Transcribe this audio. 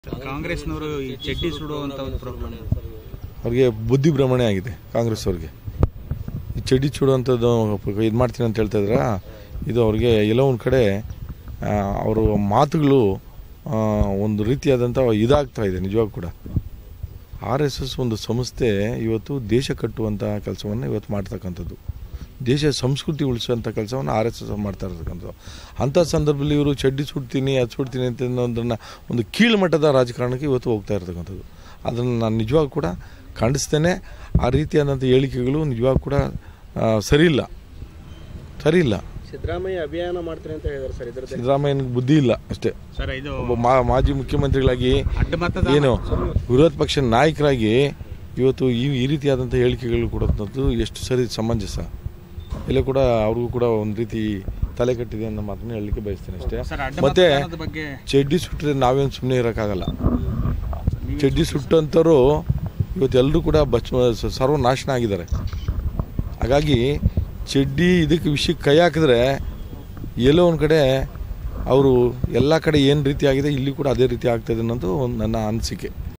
ಕಾಂಗ್ರೆಸ್ನವರು ಈ ಚಡ್ಡಿ ಸುಡುವಂತ ಒಂದು ಪ್ರೋಗ್ರಾಮ್ ಅವ್ರಿಗೆ ಬುದ್ಧಿ ಭ್ರಮಣೆ ಆಗಿದೆ ಕಾಂಗ್ರೆಸ್ ಅವ್ರಿಗೆ ಈ ಚಡ್ಡಿ ಚೂಡುವಂಥದ್ದು ಇದು ಮಾಡ್ತೀನಿ ಅಂತ ಹೇಳ್ತಾ ಇದ್ರ ಇದು ಅವ್ರಿಗೆ ಎಲ್ಲೋ ಒಂದು ಕಡೆ ಅವರ ಮಾತುಗಳು ಆ, ಒಂದು ರೀತಿಯಾದಂಥ ಇದಾಗ್ತಾ ಇದೆ ನಿಜವಾಗ ಕೂಡ ಆರ್ ಎಸ್ ಎಸ್ ಒಂದು ಸಂಸ್ಥೆ ಇವತ್ತು ದೇಶ ಕಟ್ಟುವಂಥ ಕೆಲಸವನ್ನು ಇವತ್ತು ಮಾಡ್ತಕ್ಕಂಥದ್ದು ದೇಶ ಸಂಸ್ಕೃತಿ ಉಳಿಸುವಂಥ ಕೆಲಸವನ್ನು ಆರ್ ಎಸ್ ಎಸ್ ಮಾಡ್ತಾ ಇರ್ತಕ್ಕಂಥದ್ದು ಅಂಥ ಸಂದರ್ಭದಲ್ಲಿ ಇವರು ಚಡ್ಡಿ ಸುಡ್ತೀನಿ ಅದು ಸುಡ್ತೀನಿ ಅಂತ ಅನ್ನೋದನ್ನು ಒಂದು ಕೀಳುಮಟ್ಟದ ರಾಜಕಾರಣಕ್ಕೆ ಇವತ್ತು ಹೋಗ್ತಾ ಇರ್ತಕ್ಕಂಥದ್ದು ಅದನ್ನು ನಾನು ನಿಜವಾಗ ಕೂಡ ಖಂಡಿಸ್ತೇನೆ ಆ ರೀತಿಯಾದಂಥ ಹೇಳಿಕೆಗಳು ನಿಜವಾಗ ಕೂಡ ಆ, ಸರಿಯಿಲ್ಲ ಸರಿಯಿಲ್ಲ ಸಿದ್ದರಾಮಯ್ಯ ಅಭಿಯಾನ ಮಾಡ್ತಾರೆ ಅಂತ ಹೇಳಿದಾರೆ ಸರ್ ಇದ್ರ ಸಿದ್ದರಾಮಯ್ಯನಿಗೆ ಬುದ್ಧಿ ಇಲ್ಲ ಅಷ್ಟೇ ಸರ್ ಇದು ಒಬ್ಬ ಮಾ- ಮಾಜಿ ಮುಖ್ಯಮಂತ್ರಿಗಳಾಗಿ ಅಡ್ಡ ಮತದಾನ ಏನು ವಿರೋಧ ಪಕ್ಷ ನಾಯಕರಾಗಿ ಇವತ್ತು ಈ ಈ ರೀತಿಯಾದಂಥ ಹೇಳಿಕೆಗಳು ಕೊಡುವಂಥದ್ದು ಎಷ್ಟು ಸರಿ ಸಮಂಜಸ ಎಲ್ಲ ಕೂಡ ಅವ್ರಿಗೂ ಕೂಡ ಒಂದು ರೀತಿ ತಲೆ ಕಟ್ಟಿದೆ ಅನ್ನೋ ಮಾತನ್ನು ಹೇಳಲಿಕ್ಕೆ ಬಯಸ್ತೇನೆ ಅಷ್ಟೇ ಸರ್ ಅಡ್ಡ ಮತ್ತೆ ಮತದಾನದ ಬಗ್ಗೆ ಚಡ್ಡಿ ಸುಟ್ಟರೆ ನಾವೇನು ಸುಮ್ಮನೆ ಇರೋಕ್ಕಾಗಲ್ಲ ಚಡ್ಡಿ ಸುಟ್ಟಂಥವ್ರು ಇವತ್ತು ಎಲ್ಲರೂ ಕೂಡ ಬಚ್ ಸರ್ವನಾಶನ ಆಗಿದ್ದಾರೆ ಹಾಗಾಗಿ ಚಡ್ಡಿ ಇದಕ್ಕೆ ವಿಷಯಕ್ಕೆ ಕೈ ಹಾಕಿದ್ರೆ ಎಲ್ಲೋ ಒಂದು ಕಡೆ ಅವರು ಎಲ್ಲ ಕಡೆ ಏನು ರೀತಿ ಆಗಿದೆ ಇಲ್ಲಿ ಕೂಡ ಅದೇ ರೀತಿ ಆಗ್ತದೆ ಅನ್ನೋದು ಒಂದು ನನ್ನ ಅನಿಸಿಕೆ